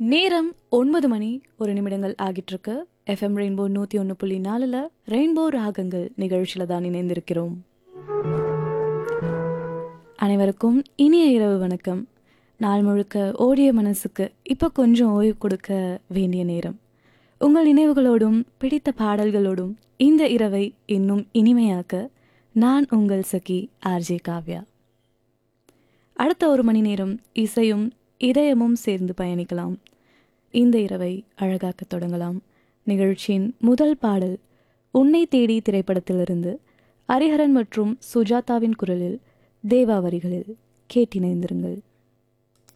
நேரம் ஒன்பது மணி ஒரு நிமிடங்கள் ஆகிட்டு இருக்கு எஃப்எம் ரெயின்போ நூற்றி ஒன்று புள்ளி நாலில் ரெயின்போ ராகங்கள் நிகழ்ச்சியில் தான் இணைந்திருக்கிறோம் அனைவருக்கும் இனிய இரவு வணக்கம் நாள் முழுக்க ஓடிய மனசுக்கு இப்போ கொஞ்சம் ஓய்வு கொடுக்க வேண்டிய நேரம் உங்கள் நினைவுகளோடும் பிடித்த பாடல்களோடும் இந்த இரவை இன்னும் இனிமையாக்க நான் உங்கள் சகி ஆர்ஜே காவ்யா அடுத்த ஒரு மணி நேரம் இசையும் இதயமும் சேர்ந்து பயணிக்கலாம் இந்த இரவை அழகாக்க தொடங்கலாம் நிகழ்ச்சியின் முதல் பாடல் உன்னை தேடி திரைப்படத்திலிருந்து ஹரிஹரன் மற்றும் சுஜாதாவின் குரலில் தேவா வரிகளில் கேட்டிணைந்திருங்கள்